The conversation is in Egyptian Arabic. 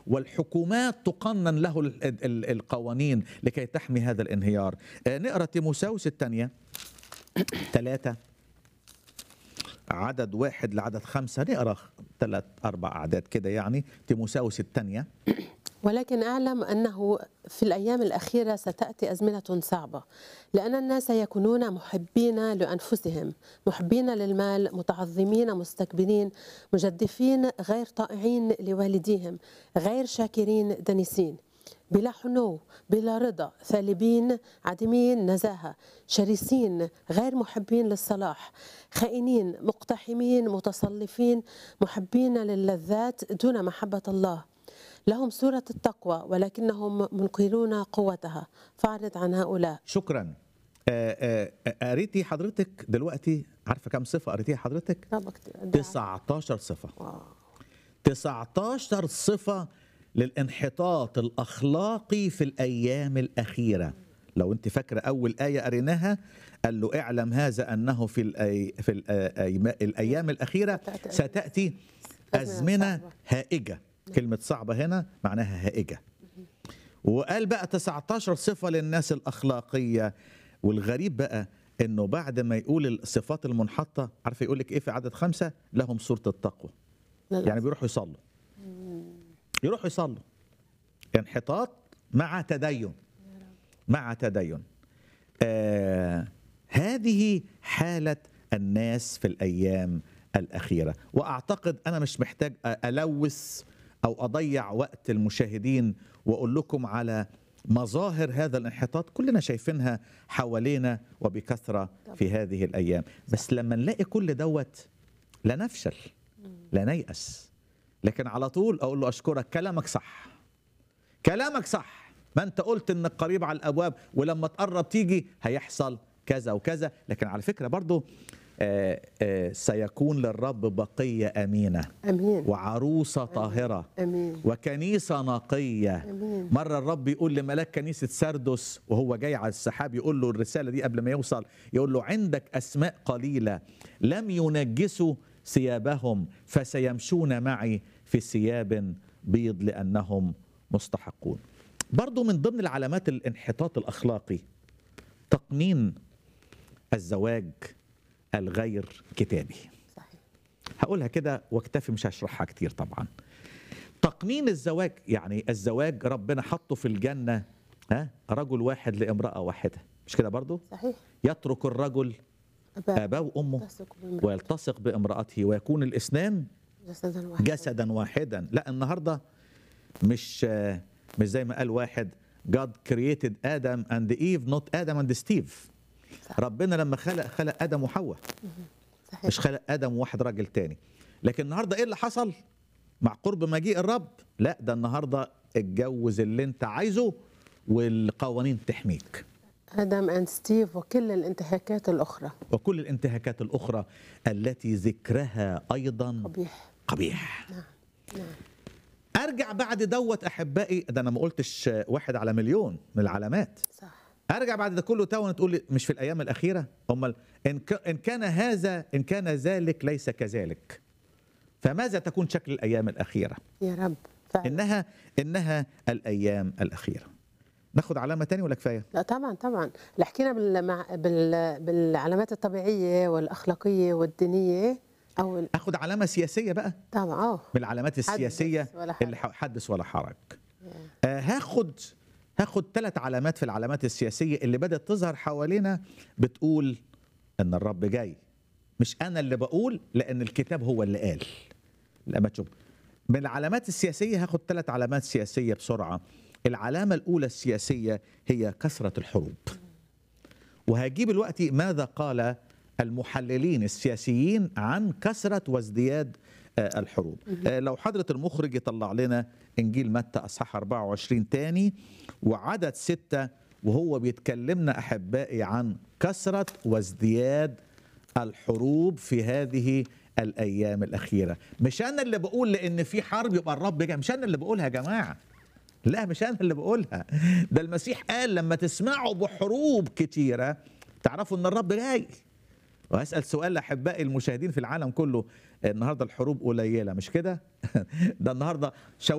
والحكومات تقنن له ال- ال- القوانين لكي تحمي هذا الانهيار آه، نقرا تيموساوس الثانيه ثلاثة عدد واحد لعدد خمسة نقرا ثلاث أربع أعداد كده يعني تيموساوس الثانية ولكن أعلم أنه في الأيام الأخيرة ستأتي أزمنة صعبة لأن الناس يكونون محبين لأنفسهم محبين للمال متعظمين مستكبرين مجدفين غير طائعين لوالديهم غير شاكرين دنسين بلا حنو بلا رضا ثالبين عديمين نزاهة شرسين غير محبين للصلاح خائنين مقتحمين متصلفين محبين للذات دون محبة الله لهم صورة التقوى ولكنهم منكرون قوتها فاعرض عن هؤلاء شكرا آه، آه، قريتي حضرتك دلوقتي عارفة كم صفة قريتيها حضرتك 19 صفة 19 صفة للانحطاط الأخلاقي في الأيام الأخيرة لو أنت فاكرة أول آية قريناها قال له اعلم هذا أنه في الأي... في الأي... الأيام الأخيرة ستأتي أزمنة صعبة. هائجة كلمة صعبة هنا معناها هائجة وقال بقى 19 صفة للناس الأخلاقية والغريب بقى انه بعد ما يقول الصفات المنحطة عارف يقول لك ايه في عدد خمسة لهم صورة التقوى يعني بيروحوا يصلوا يروحوا يصلوا انحطاط مع تدين مع تدين آه هذه حالة الناس في الأيام الأخيرة وأعتقد أنا مش محتاج ألوث أو أضيع وقت المشاهدين وأقول لكم على مظاهر هذا الانحطاط كلنا شايفينها حوالينا وبكثرة في هذه الأيام بس لما نلاقي كل دوت لا نفشل لا نيأس لكن على طول أقول له أشكرك كلامك صح كلامك صح ما انت قلت انك قريب على الابواب ولما تقرب تيجي هيحصل كذا وكذا لكن على فكره برضو آه، آه، سيكون للرب بقيه امينه أمين وعروسه طاهره أمين وكنيسه نقيه أمين. مره الرب يقول لملاك كنيسه سردس وهو جاي على السحاب يقول له الرساله دي قبل ما يوصل يقول له عندك اسماء قليله لم ينجسوا ثيابهم فسيمشون معي في ثياب بيض لانهم مستحقون برضو من ضمن العلامات الانحطاط الاخلاقي تقنين الزواج الغير كتابي صحيح هقولها كده واكتفي مش هشرحها كتير طبعا تقنين الزواج يعني الزواج ربنا حطه في الجنة ها رجل واحد لامرأة واحدة مش كده برضو صحيح يترك الرجل أبا آباه وأمه تثق بامرأة ويلتصق بامرأته ويكون الإثنان جسدا واحدا جسدا واحدا لا النهاردة مش آه، مش زي ما قال واحد God created Adam and Eve not Adam and Steve صح. ربنا لما خلق خلق آدم وحواء صحيح مش خلق ادم وواحد راجل تاني لكن النهارده ايه اللي حصل مع قرب مجيء الرب لا ده النهارده اتجوز اللي انت عايزه والقوانين تحميك آدم أند ستيف وكل الانتهاكات الأخرى وكل الانتهاكات الاخرى التي ذكرها ايضا قبيح قبيح نعم نعم ارجع بعد دوت احبائي ده انا ما قلتش واحد على مليون من العلامات صح ارجع بعد ده كله تاون تقول لي مش في الايام الاخيره امال ان ك- ان كان هذا ان كان ذلك ليس كذلك فماذا تكون شكل الايام الاخيره يا رب فعلا انها انها الايام الاخيره ناخد علامه تاني ولا كفايه لا طبعا طبعا اللي حكينا بالمع... بال... بالعلامات الطبيعية والأخلاقية والدينية أو ال- اخد علامه سياسيه بقى طبعا اه من العلامات السياسيه ولا حرج. اللي ح- حدث ولا حرج آه هاخد هاخد ثلاث علامات في العلامات السياسيه اللي بدات تظهر حوالينا بتقول ان الرب جاي مش انا اللي بقول لان الكتاب هو اللي قال لما تشوف من العلامات السياسيه هاخد ثلاث علامات سياسيه بسرعه العلامه الاولى السياسيه هي كثره الحروب وهجيب الوقت ماذا قال المحللين السياسيين عن كثرة وازدياد آه، الحروب آه، لو حضرة المخرج يطلع لنا إنجيل متى أصحاح 24 تاني وعدد ستة وهو بيتكلمنا أحبائي عن كثرة وازدياد الحروب في هذه الأيام الأخيرة مش أنا اللي بقول لأن في حرب يبقى الرب جاي مش أنا اللي بقولها يا جماعة لا مش انا اللي بقولها ده المسيح قال لما تسمعوا بحروب كتيره تعرفوا ان الرب جاي وهسال سؤال لاحبائي المشاهدين في العالم كله النهارده الحروب قليله مش كده ده النهارده